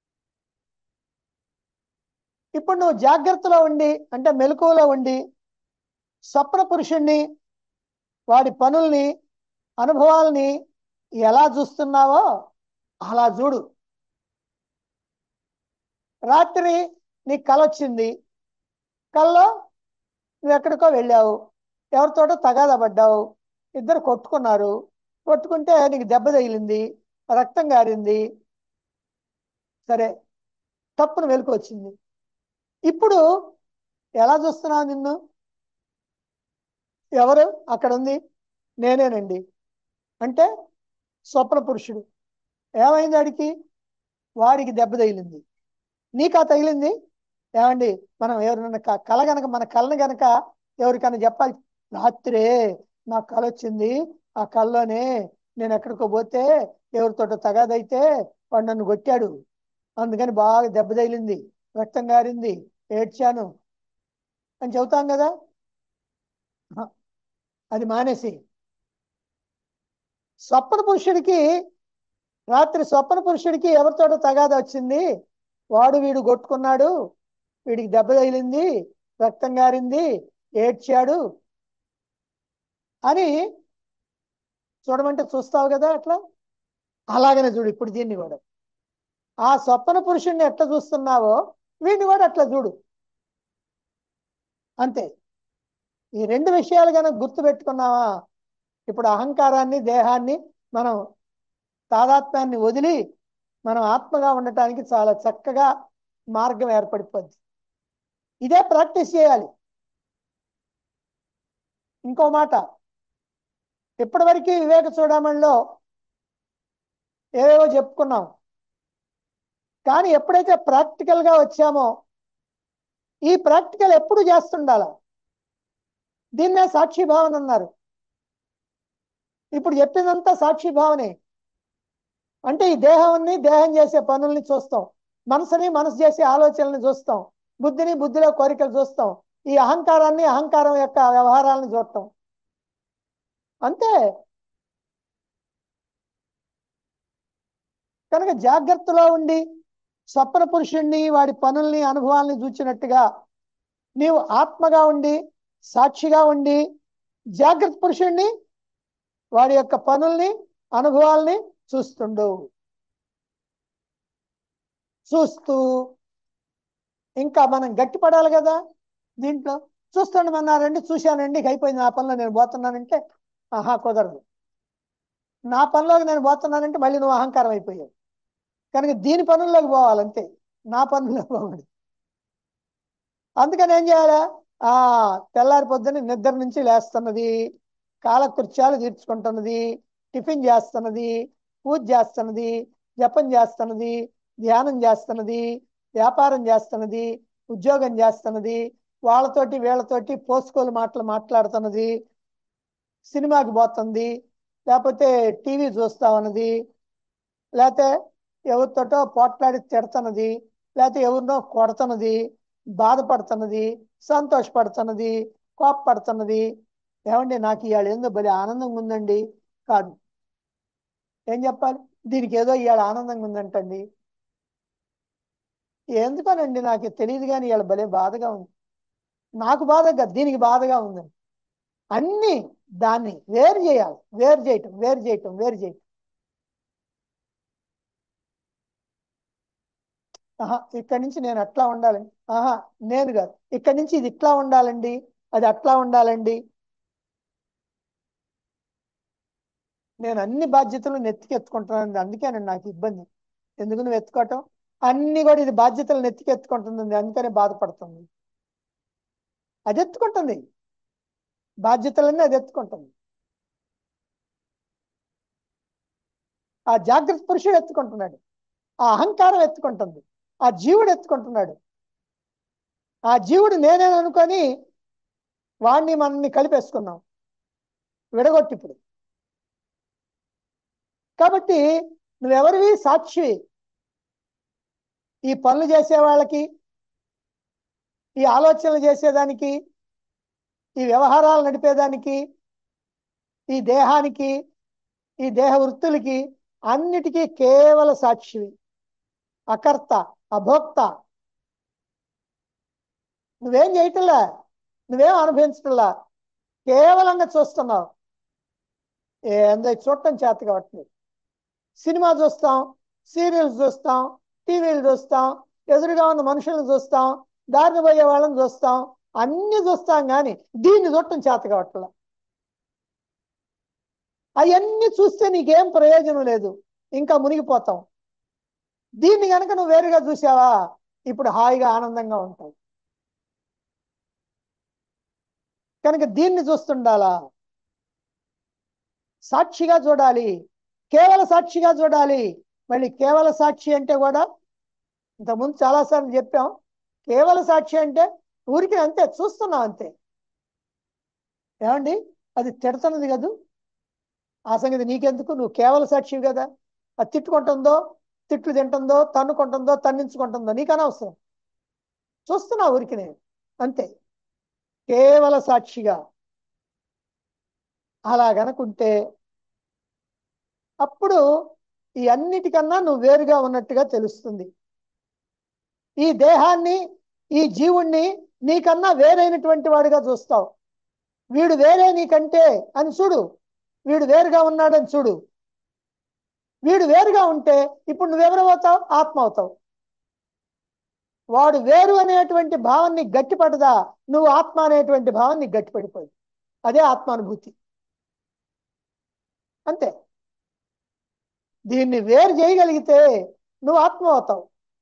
ఇప్పుడు నువ్వు జాగ్రత్తలో ఉండి అంటే మెలకువలో ఉండి స్వప్న పురుషుణ్ణి వాడి పనుల్ని అనుభవాల్ని ఎలా చూస్తున్నావో అలా చూడు రాత్రి నీకు కల వచ్చింది కల్లో నువ్వు ఎక్కడికో వెళ్ళావు ఎవరితోటో తగాదా పడ్డావు ఇద్దరు కొట్టుకున్నారు కొట్టుకుంటే నీకు దెబ్బ తగిలింది రక్తం గారింది సరే తప్పును వెలుకు వచ్చింది ఇప్పుడు ఎలా చూస్తున్నావు నిన్ను ఎవరు అక్కడ ఉంది నేనేనండి అంటే స్వప్న పురుషుడు ఏమైంది వాడికి వాడికి దెబ్బ తగిలింది నీకా తగిలింది ఏమండి మనం ఎవరినైనా క- కళ గనక మన కళను గనక ఎవరికైనా చెప్పాలి రాత్రే నా కళ వచ్చింది ఆ కళ్ళలోనే నేను ఎక్కడికో పోతే ఎవరితోటో తగాదైతే వాడు నన్ను కొట్టాడు అందుకని బాగా దెబ్బ తగిలింది రక్తం గారింది ఏడ్చాను అని చెబుతాం కదా ఆహా, అది మానేసి స్వప్న పురుషుడికి రాత్రి స్వప్న పురుషుడికి ఎవరితోటో తగాద వచ్చింది వాడు వీడు కొట్టుకున్నాడు వీడికి దెబ్బ తగిలింది రక్తం గారింది ఏడ్చాడు అని చూడమంటే చూస్తావు కదా అట్లా అలాగనే చూడు ఇప్పుడు దీన్ని కూడా ఆ స్వప్న పురుషుడిని ఎట్లా చూస్తున్నావో వీడిని కూడా అట్లా చూడు అంతే ఈ రెండు విషయాలు కనుక గుర్తు పెట్టుకున్నావా ఇప్పుడు అహంకారాన్ని దేహాన్ని మనం తాదాత్మ్యాన్ని వదిలి మనం ఆత్మగా ఉండటానికి చాలా చక్కగా మార్గం ఏర్పడిపోద్ది ఇదే ప్రాక్టీస్ చేయాలి ఇంకో మాట ఇప్పటివరకు వివేక చూడమణిలో ఏవేవో చెప్పుకున్నాం కానీ ఎప్పుడైతే ప్రాక్టికల్ గా వచ్చామో ఈ ప్రాక్టికల్ ఎప్పుడు చేస్తుండాల దీన్నే సాక్షి భావన అన్నారు ఇప్పుడు చెప్పిందంతా సాక్షి భావనే అంటే ఈ దేహాన్ని దేహం చేసే పనుల్ని చూస్తాం మనసుని మనసు చేసే ఆలోచనల్ని చూస్తాం బుద్ధిని బుద్ధిలో కోరికలు చూస్తాం ఈ అహంకారాన్ని అహంకారం యొక్క వ్యవహారాలను చూడటం అంతే కనుక జాగ్రత్తలో ఉండి స్వప్న పురుషుణ్ణి వాడి పనుల్ని అనుభవాల్ని చూచినట్టుగా నీవు ఆత్మగా ఉండి సాక్షిగా ఉండి జాగ్రత్త పురుషుణ్ణి వాడి యొక్క పనుల్ని అనుభవాల్ని చూస్తుండు చూస్తూ ఇంకా మనం గట్టిపడాలి కదా దీంట్లో చూస్తుండమన్నారండి చూశానండి ఇక అయిపోయింది నా పనిలో నేను పోతున్నానంటే ఆహా కుదరదు నా పనిలోకి నేను పోతున్నానంటే మళ్ళీ నువ్వు అహంకారం అయిపోయావు కనుక దీని పనుల్లోకి పోవాలంతే నా పనుల్లో పోవాలి అందుకని ఏం చేయాలా ఆ తెల్లారి పొద్దున్న నిద్ర నుంచి లేస్తున్నది కాలకృత్యాలు తీర్చుకుంటున్నది టిఫిన్ చేస్తున్నది పూజ చేస్తున్నది జపం చేస్తున్నది ధ్యానం చేస్తున్నది వ్యాపారం చేస్తున్నది ఉద్యోగం చేస్తున్నది వాళ్ళతోటి వీళ్ళతోటి పోసుకోలు మాటలు మాట్లాడుతున్నది సినిమాకి పోతుంది లేకపోతే టీవీ చూస్తా ఉన్నది లేకపోతే ఎవరితోటో పోట్లాడి తిడుతున్నది లేకపోతే ఎవరినో కొడుతున్నది బాధపడుతున్నది సంతోషపడుతున్నది కోపపడుతున్నది ఏమండి నాకు ఇవాళ ఏందో భలే ఆనందంగా ఉందండి కాదు ఏం చెప్పాలి దీనికి ఏదో ఇవాళ ఆనందంగా ఉందంటండి ఎందుకనండి నాకు తెలియదు కానీ ఇవాళ భలే బాధగా ఉంది నాకు బాధగా దీనికి బాధగా ఉందండి అన్ని దాన్ని వేరు చేయాలి వేరు చేయటం వేరు చేయటం వేరు చేయటం ఆహా ఇక్కడి నుంచి నేను అట్లా ఉండాలండి ఆహా నేను కాదు ఇక్కడి నుంచి ఇది ఇట్లా ఉండాలండి అది అట్లా ఉండాలండి నేను అన్ని బాధ్యతలు నెత్తికెత్తుకుంటున్నాను అందుకేనండి నాకు ఇబ్బంది ఎందుకు నువ్వు ఎత్తుకోవటం అన్ని కూడా ఇది బాధ్యతలు నెత్తికెత్తుకుంటుంది అందుకనే బాధపడుతుంది అది ఎత్తుకుంటుంది బాధ్యతలన్నీ అది ఎత్తుకుంటుంది ఆ జాగ్రత్త పురుషుడు ఎత్తుకుంటున్నాడు ఆ అహంకారం ఎత్తుకుంటుంది ఆ జీవుడు ఎత్తుకుంటున్నాడు ఆ జీవుడు నేనే అనుకొని వాణ్ణి మనల్ని కలిపేసుకున్నాం విడగొట్టి ఇప్పుడు కాబట్టి నువ్వెవరివి సాక్షి ఈ పనులు చేసే వాళ్ళకి ఈ ఆలోచనలు చేసేదానికి ఈ వ్యవహారాలు నడిపేదానికి ఈ దేహానికి ఈ దేహ వృత్తులకి అన్నిటికీ కేవల సాక్షివి అకర్త అభోక్త నువ్వేం చేయటంలా నువ్వేం అనుభవించటంలా కేవలంగా చూస్తున్నావు ఏందో చూడటం చేత కావట్లేదు సినిమా చూస్తాం సీరియల్స్ చూస్తాం టీవీలు చూస్తాం ఎదురుగా ఉన్న మనుషులను చూస్తాం దారిని పోయే వాళ్ళని చూస్తాం అన్ని చూస్తాం కానీ దీన్ని చూడటం చేత కావట్లేదు అవన్నీ చూస్తే నీకేం ప్రయోజనం లేదు ఇంకా మునిగిపోతాం దీన్ని కనుక నువ్వు వేరుగా చూసావా ఇప్పుడు హాయిగా ఆనందంగా ఉంటావు కనుక దీన్ని చూస్తుండాలా సాక్షిగా చూడాలి కేవల సాక్షిగా చూడాలి మళ్ళీ కేవల సాక్షి అంటే కూడా ఇంతకుముందు చాలాసార్లు చెప్పాం కేవల సాక్షి అంటే ఊరికి అంతే చూస్తున్నాం అంతే ఏమండి అది తిడుతున్నది కదూ ఆ సంగతి నీకెందుకు నువ్వు కేవల సాక్షివి కదా అది తిట్టుకుంటుందో తిట్లు తింటుందో తన్నుకుంటుందో తన్నించుకుంటుందో నీకు అనవసరం చూస్తున్నా ఊరికి నేను అంతే కేవల సాక్షిగా అలా గనుకుంటే అప్పుడు ఈ అన్నిటికన్నా నువ్వు వేరుగా ఉన్నట్టుగా తెలుస్తుంది ఈ దేహాన్ని ఈ జీవుణ్ణి నీకన్నా వేరైనటువంటి వాడిగా చూస్తావు వీడు వేరే నీకంటే అని చూడు వీడు వేరుగా ఉన్నాడని చూడు వీడు వేరుగా ఉంటే ఇప్పుడు నువ్వెవరవుతావు ఆత్మ అవుతావు వాడు వేరు అనేటువంటి భావాన్ని గట్టిపడదా నువ్వు ఆత్మ అనేటువంటి భావాన్ని గట్టిపడిపోయి అదే ఆత్మానుభూతి అంతే దీన్ని వేరు చేయగలిగితే నువ్వు ఆత్మ అవుతావు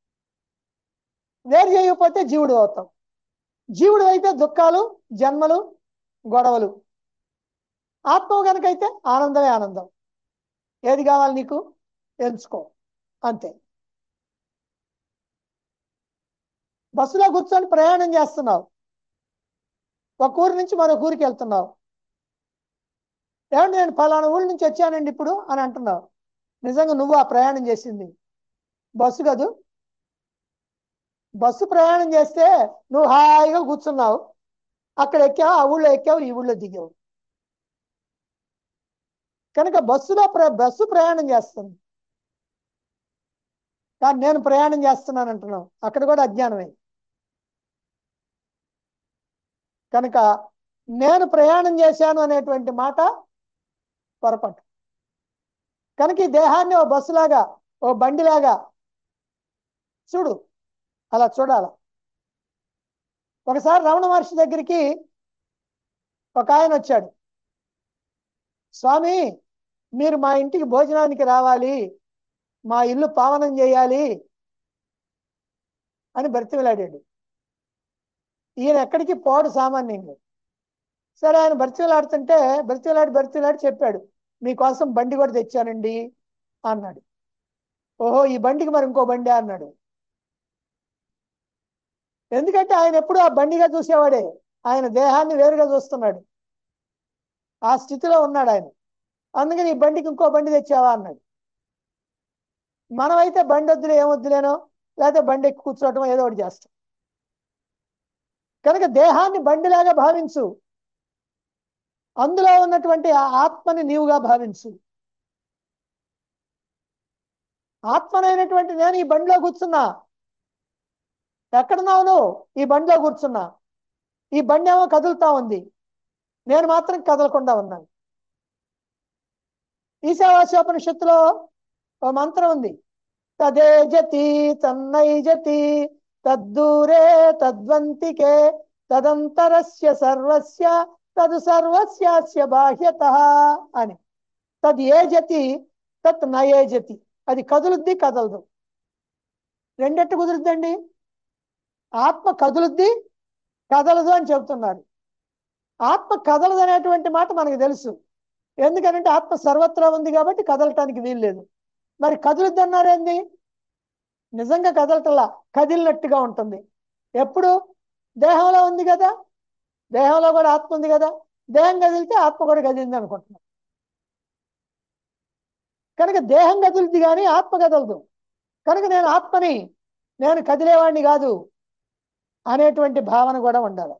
వేరు చేయకపోతే జీవుడు అవుతావు జీవుడు అయితే దుఃఖాలు జన్మలు గొడవలు ఆత్మ కనుకైతే ఆనందమే ఆనందం ఏది కావాలి నీకు ఎంచుకో అంతే బస్సులో కూర్చొని ప్రయాణం చేస్తున్నావు ఒక ఊరి నుంచి మరొక ఊరికి వెళ్తున్నావు ఏమంటే నేను ఫలానా ఊరి నుంచి వచ్చానండి ఇప్పుడు అని అంటున్నావు నిజంగా నువ్వు ఆ ప్రయాణం చేసింది బస్సు కదూ బస్సు ప్రయాణం చేస్తే నువ్వు హాయిగా కూర్చున్నావు అక్కడ ఎక్కావు ఆ ఊళ్ళో ఎక్కావు ఈ ఊళ్ళో దిగావు కనుక బస్సులో ప్ర బస్సు ప్రయాణం చేస్తుంది కానీ నేను ప్రయాణం చేస్తున్నాను అంటున్నావు అక్కడ కూడా అజ్ఞానమే కనుక నేను ప్రయాణం చేశాను అనేటువంటి మాట పొరపాటు కనుక ఈ దేహాన్ని ఓ బస్సులాగా ఓ బండిలాగా చూడు అలా చూడాల ఒకసారి రమణ మహర్షి దగ్గరికి ఒక ఆయన వచ్చాడు స్వామి మీరు మా ఇంటికి భోజనానికి రావాలి మా ఇల్లు పావనం చేయాలి అని బ్రతిమలాడాడు ఈయన ఎక్కడికి పోడు సామాన్యంగా సరే ఆయన బ్రతిమలాడుతుంటే బ్రతిమలాడి బ్రతిమలాడి చెప్పాడు మీకోసం బండి కూడా తెచ్చానండి అన్నాడు ఓహో ఈ బండికి మరి ఇంకో బండి అన్నాడు ఎందుకంటే ఆయన ఎప్పుడు ఆ బండిగా చూసేవాడే ఆయన దేహాన్ని వేరుగా చూస్తున్నాడు ఆ స్థితిలో ఉన్నాడు ఆయన అందుకని ఈ బండికి ఇంకో బండి తెచ్చావా అన్నాడు మనమైతే బండి వద్దులే ఏమొద్దులేనో లేకపోతే బండి ఎక్కి కూర్చోవటం ఏదో ఒకటి చేస్తాం కనుక దేహాన్ని బండిలాగా భావించు అందులో ఉన్నటువంటి ఆ ఆత్మని నీవుగా భావించు ఆత్మనైనటువంటి నేను ఈ బండిలో కూర్చున్నా ఎక్కడున్నావు నువ్వు ఈ బండిలో కూర్చున్నా ఈ బండి ఏమో కదులుతా ఉంది నేను మాత్రం కదలకుండా ఉన్నాను ఈశావాస్యోపనిషత్తులో ఓ మంత్రం ఉంది తదే జతి తన్నైజతి తద్దూరే తద్వంతికే తదంతరస్య సర్వస్య తదు సర్వస్యాస్య బాహ్యత అని తద్ ఏ జతి తత్ నయే జతి అది కదులుద్ది కదలదు రెండెట్టు కుదురుద్దండి ఆత్మ కదులుద్ది కదలదు అని చెబుతున్నారు ఆత్మ కదలదు అనేటువంటి మాట మనకు తెలుసు ఎందుకనంటే ఆత్మ సర్వత్రా ఉంది కాబట్టి కదలటానికి వీల్లేదు మరి కదులుద్ది అన్నారేంది నిజంగా కదలటలా కదిలినట్టుగా ఉంటుంది ఎప్పుడు దేహంలో ఉంది కదా దేహంలో కూడా ఆత్మ ఉంది కదా దేహం కదిలితే ఆత్మ కూడా కదిలింది అనుకుంటున్నాం కనుక దేహం కదులుద్ది కానీ ఆత్మ కదలదు కనుక నేను ఆత్మని నేను కదిలేవాడిని కాదు అనేటువంటి భావన కూడా ఉండాలి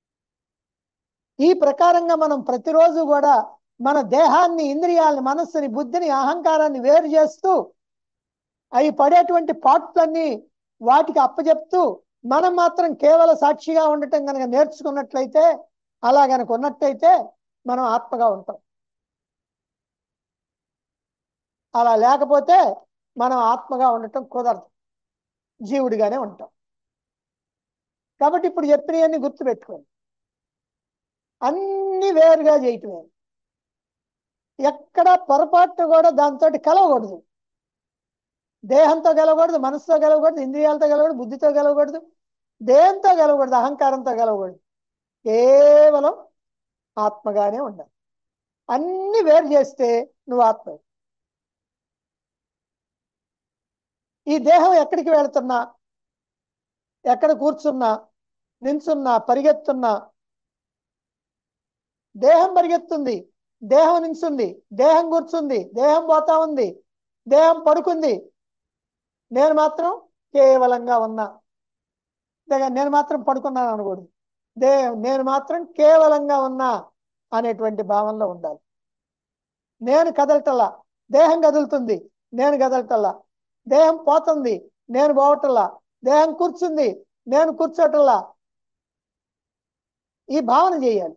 ఈ ప్రకారంగా మనం ప్రతిరోజు కూడా మన దేహాన్ని ఇంద్రియాలని మనస్సుని బుద్ధిని అహంకారాన్ని వేరు చేస్తూ అవి పడేటువంటి పాటులన్నీ వాటికి అప్పచెప్తూ మనం మాత్రం కేవల సాక్షిగా ఉండటం కనుక నేర్చుకున్నట్లయితే అలా కనుక ఉన్నట్టయితే మనం ఆత్మగా ఉంటాం అలా లేకపోతే మనం ఆత్మగా ఉండటం కుదరదు జీవుడిగానే ఉంటాం కాబట్టి ఇప్పుడు చెప్పినవన్నీ గుర్తుపెట్టుకోండి అన్ని వేరుగా చేయటమే ఎక్కడ పొరపాటు కూడా దాంతో కలవకూడదు దేహంతో గెలవకూడదు మనసుతో గెలవకూడదు ఇంద్రియాలతో గెలవకూడదు బుద్ధితో గెలవకూడదు దేంతో గెలవకూడదు అహంకారంతో గెలవకూడదు కేవలం ఆత్మగానే ఉండాలి అన్ని వేరు చేస్తే నువ్వు ఆత్మ ఈ దేహం ఎక్కడికి వెళుతున్నా ఎక్కడ కూర్చున్నా నించున్నా పరిగెత్తున్నా దేహం పరిగెత్తుంది దేహం నించుంది దేహం కూర్చుంది దేహం పోతా ఉంది దేహం పడుకుంది నేను మాత్రం కేవలంగా ఉన్నా అంతేగా నేను మాత్రం పడుకున్నాను అనకూడదు దే నేను మాత్రం కేవలంగా ఉన్నా అనేటువంటి భావనలో ఉండాలి నేను కదలటల్లా దేహం కదులుతుంది నేను కదలటల్లా దేహం పోతుంది నేను పోవటల్లా దేహం కూర్చుంది నేను కూర్చోటల్లా ఈ భావన చేయాలి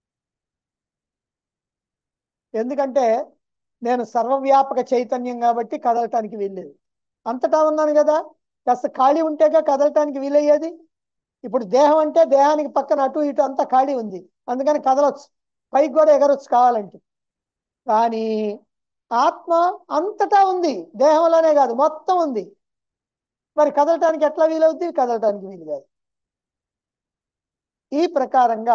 ఎందుకంటే నేను సర్వవ్యాపక చైతన్యం కాబట్టి కదలటానికి వీల్లేదు అంతటా ఉన్నాను కదా కాస్త ఖాళీ ఉంటేగా కదలటానికి వీలయ్యేది ఇప్పుడు దేహం అంటే దేహానికి పక్కన అటు ఇటు అంతా ఖాళీ ఉంది అందుకని కదలొచ్చు పైకి కూడా ఎగరొచ్చు కావాలంటే కానీ ఆత్మ అంతటా ఉంది దేహంలోనే కాదు మొత్తం ఉంది మరి కదలటానికి ఎట్లా వీలవుద్ది కదలటానికి వీలు కాదు ఈ ప్రకారంగా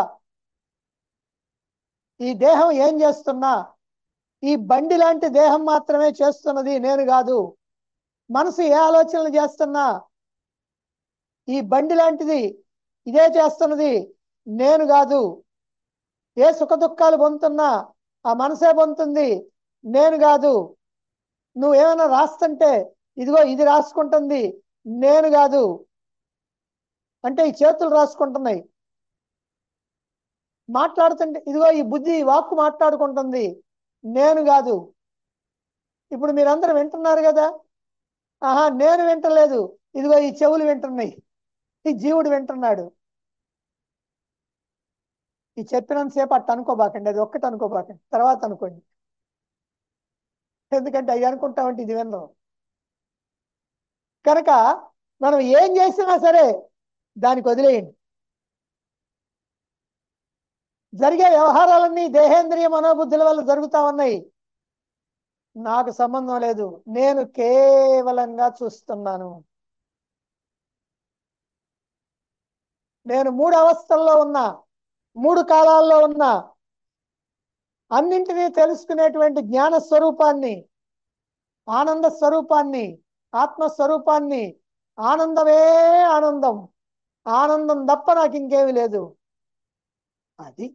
ఈ దేహం ఏం చేస్తున్నా ఈ బండి లాంటి దేహం మాత్రమే చేస్తున్నది నేను కాదు మనసు ఏ ఆలోచనలు చేస్తున్నా ఈ బండి లాంటిది ఇదే చేస్తున్నది నేను కాదు ఏ సుఖ దుఃఖాలు పొందుతున్నా ఆ మనసే పొందుతుంది నేను కాదు నువ్వు ఏమైనా రాస్తుంటే ఇదిగో ఇది రాసుకుంటుంది నేను కాదు అంటే ఈ చేతులు రాసుకుంటున్నాయి మాట్లాడుతుంటే ఇదిగో ఈ బుద్ధి ఈ వాక్కు మాట్లాడుకుంటుంది నేను కాదు ఇప్పుడు మీరందరూ వింటున్నారు కదా ఆహా నేను వింటలేదు ఇదిగో ఈ చెవులు వింటున్నాయి ఈ జీవుడు వింటున్నాడు ఈ చెప్పినంతసేపు అట్ట అనుకోబాకండి అది ఒక్కటి అనుకోబాకండి తర్వాత అనుకోండి ఎందుకంటే అవి అనుకుంటామంటే ఇది వినరు కనుక మనం ఏం చేసినా సరే దానికి వదిలేయండి జరిగే వ్యవహారాలన్నీ దేహేంద్రియ మనోబుద్ధుల వల్ల జరుగుతా ఉన్నాయి నాకు సంబంధం లేదు నేను కేవలంగా చూస్తున్నాను నేను మూడు అవస్థల్లో ఉన్నా మూడు కాలాల్లో ఉన్నా అన్నింటినీ తెలుసుకునేటువంటి జ్ఞాన స్వరూపాన్ని ఆనంద స్వరూపాన్ని ఆత్మస్వరూపాన్ని ఆనందమే ఆనందం ఆనందం తప్ప నాకు ఇంకేమీ లేదు అది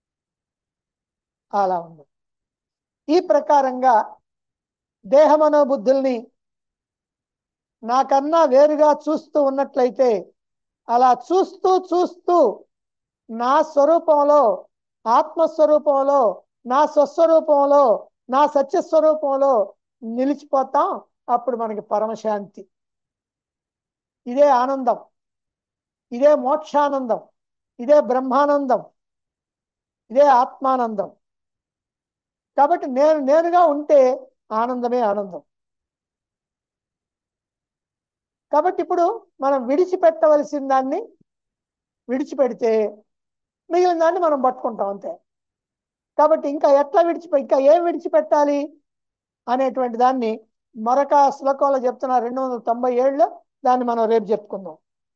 అలా ఉంది ఈ ప్రకారంగా దేహమనోబుద్ధుల్ని నాకన్నా వేరుగా చూస్తూ ఉన్నట్లయితే అలా చూస్తూ చూస్తూ నా స్వరూపంలో ఆత్మస్వరూపంలో నా స్వస్వరూపంలో నా సత్యస్వరూపంలో నిలిచిపోతాం అప్పుడు మనకి పరమశాంతి ఇదే ఆనందం ఇదే మోక్షానందం ఇదే బ్రహ్మానందం ఇదే ఆత్మానందం కాబట్టి నేను నేనుగా ఉంటే ఆనందమే ఆనందం కాబట్టి ఇప్పుడు మనం విడిచిపెట్టవలసిన దాన్ని విడిచిపెడితే మిగిలిన దాన్ని మనం పట్టుకుంటాం అంతే కాబట్టి ఇంకా ఎట్లా విడిచిపె ఇంకా ఏం విడిచిపెట్టాలి అనేటువంటి దాన్ని మరొక శ్లోకంలో చెప్తున్న రెండు వందల తొంభై ఏడులో దాన్ని మనం రేపు చెప్పుకుందాం